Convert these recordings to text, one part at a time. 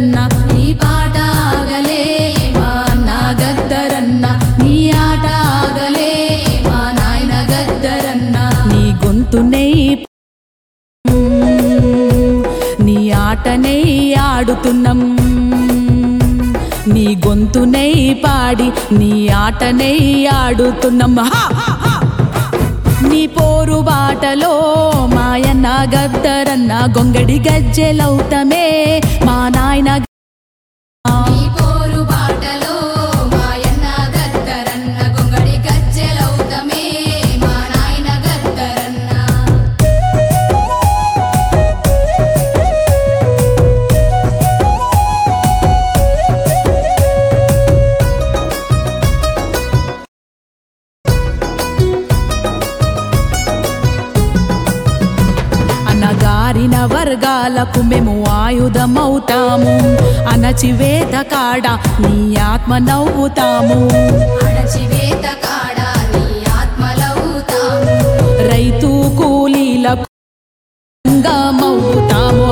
గద్దరన్న నీ పాట ఆగలే మా అన్న గద్దరన్న నీ ఆట ఆగలే మా నాయన గద్దరన్న నీ గొంతునే నీ ఆటనే ఆడుతున్నాం నీ గొంతునే పాడి నీ ఆటనే ఆడుతున్నాం హా! నీ పోరు బాటలో మాయన్న గద్దరన్న గొంగడి గజ్జెలవుతమే మా నాయన నీ పోరు బాటలో మాయన్న గద్దరన్న గొంగడి గజ్జెలవుతమే మా నాయన గద్దరన్న అనగారిన వర్గాలకు మేము ఆయుధమవుతాము అణచివేత కాడ నీ ఆత్మ నవ్వుతాము అణచివేత కాడ నీ ఆత్మలవుతాము రైతు కూలీలకు మౌతాము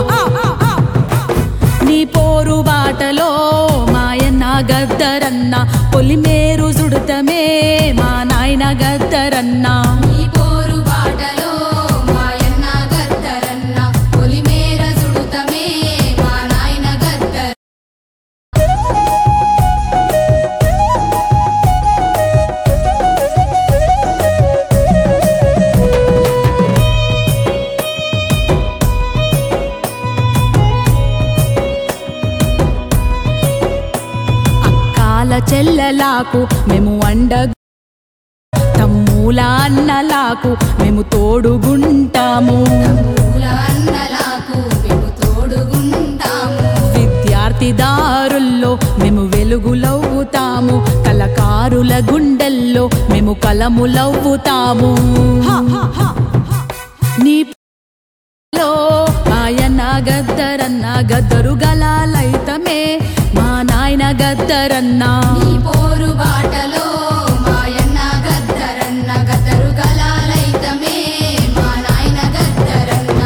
నీ పోరు బాటలో మాయన్న గద్దరన్న పొలిమేరు సుడుతమే మా నాయన గద్దరన్న నీ పోరు బాటలో మాయన్న గద్దరన్న పొలిమేర సుడుతమే మా నాయన గద్దర అక్కాల చెల్లెలాకు మేము అండ తమ్ముల అన్నలాకు మేము తోడుగుంటాము పూల అన్నలకు మేము తోడుగుంటాము విద్యార్థిదారుల్లో మేము వెలుగులవ్వుతాము కళకారుల గుండెల్లో మేము కలములవ్వుతాము నీ లో ఆయన గద్దరన్న గద్దరు గలాలైతమే మా నాయన గద్దరన్నా నీ పోరు బాటలో మాయన్న గద్దరన్న గద్దరు గలాలైతమే మా నాయన గద్దరన్న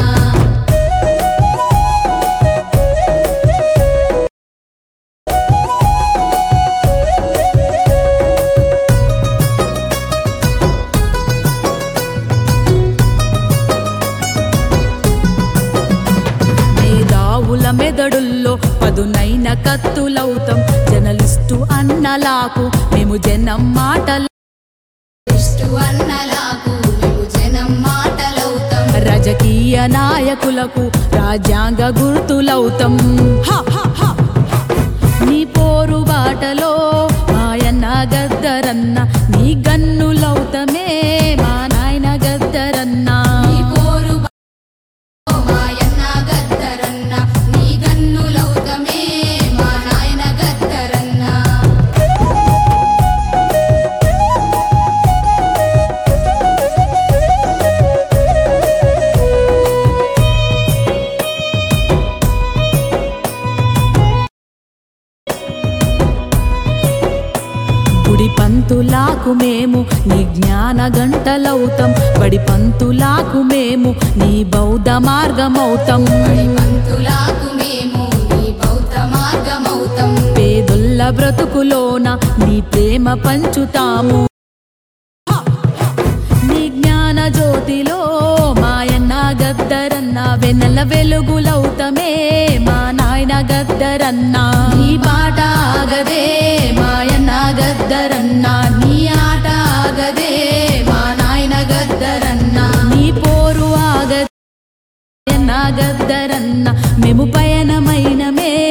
మేధావుల మెదడుల్లో పదునైన కత్తులవుతాం జర్నలిస్టు అన్నలాకు మేము జనం మాటలు ఇష్టు అన్నలకు మేము జనం మాటలవుతాం రాజకీయ నాయకులకు రాజ్యాంగ గుర్తులవుతాం హ, హ, హ. నీ పోరు బాటలో మాయన్న గద్దరన్న నీ గన్నులవుతమే మా నాయన గద్దరన్న నీ పోరు బాటలో మాయన్న గద్దరన్న నీ గన్నులవుతమే మా నాయన గద్దరన్న గుడి పంతులాకు మేము నీ జ్ఞాన గంటలవుతాం బడి పంతులాకు మేము నీ బౌద్ధ మార్గమవుతాం బడి పంతులకు మేము నీ బౌద్ధ మార్గమవుతాం పేదొల్ల బ్రతుకులోన నీ ప్రేమ పంచుతాము నీ జ్ఞాన జ్యోతిలో మాయన్న గద్దరన్న వెన్నెల వెలుగులవుతమే మా నాయన గద్దరన్న నీ పాట ఆగదే మాయన్న గద్దరన్న నీ ఆట ఆగదే మా నాయన గద్దరన్న నీ పోరు ఆగదే నా గద్దరన్న మేము పయనమైనమే